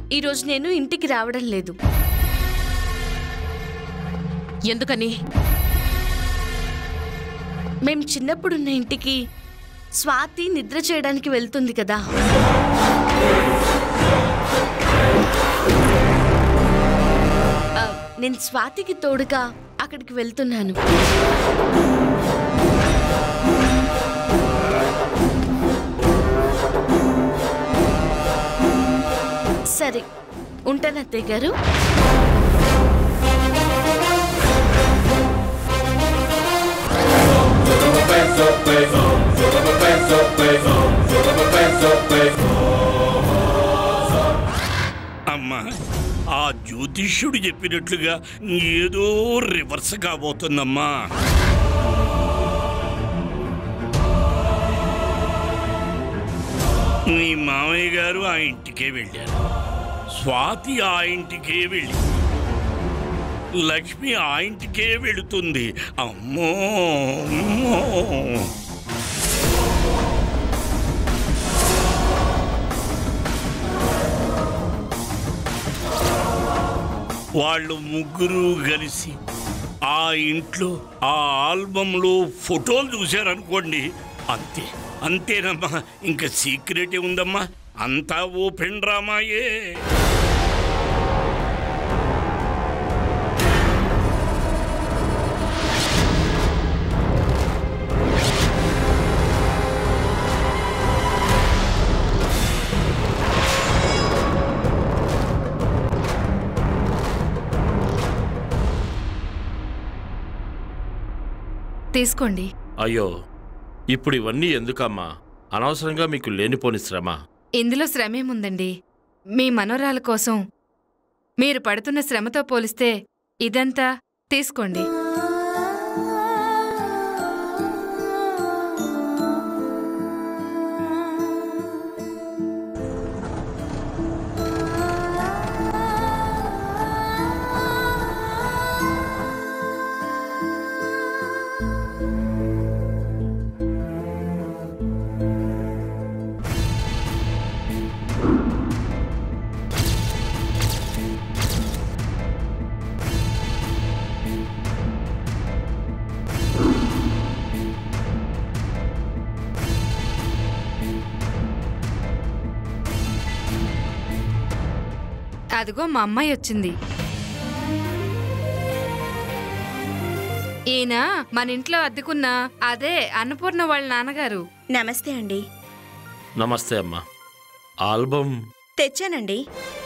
ఈరోజు నేను ఇంటికి రావడం లేదు ఎందుకని మేం చిన్నప్పుడున్న ఇంటికి స్వాతి నిద్ర చేయడానికి వెళ్తుంది కదా ఆ, నేను స్వాతికి తోడుగా అక్కడికి వెళ్తున్నాను సరే ఉంటాను అత్తయ్య గారు అమ్మా ఆ జ్యోతిష్యుడు చెప్పినట్లుగా ఏదో రివర్స్ కాబోతుందమ్మా మీ మామయ్య గారు ఆ ఇంటికే వెళ్ళారు స్వాతి ఆ ఇంటికే వెళ్ళి లక్ష్మి ఆ ఇంటికే వెళుతుంది అమ్మో అమ్మో వాళ్ళు ముగ్గురు కలిసి ఆ ఇంట్లో ఆ ఆల్బంలో ఫోటోలు చూశారనుకోండి అంతే అంతేనమ్మా ఇంకా సీక్రెటే ఉందమ్మా అంతా ఓపెన్ డ్రామాయే తీసుకోండి అయ్యో ఇప్పుడు ఇవన్నీ ఎందుకమ్మా అనవసరంగా మీకు లేనిపోని శ్రమ ఇందులో శ్రమేముందండి మీ మనోరాల కోసం మీరు పడుతున్న శ్రమతో పోలిస్తే ఇదంతా తీసుకోండి అదిగో మా అమ్మాయి వచ్చింది ఈయన మన ఇంట్లో అద్దెకున్న అదే అన్నపూర్ణ వాళ్ళ నాన్నగారు నమస్తే అండి నమస్తే అమ్మా ఆల్బమ్ తెచ్చానండి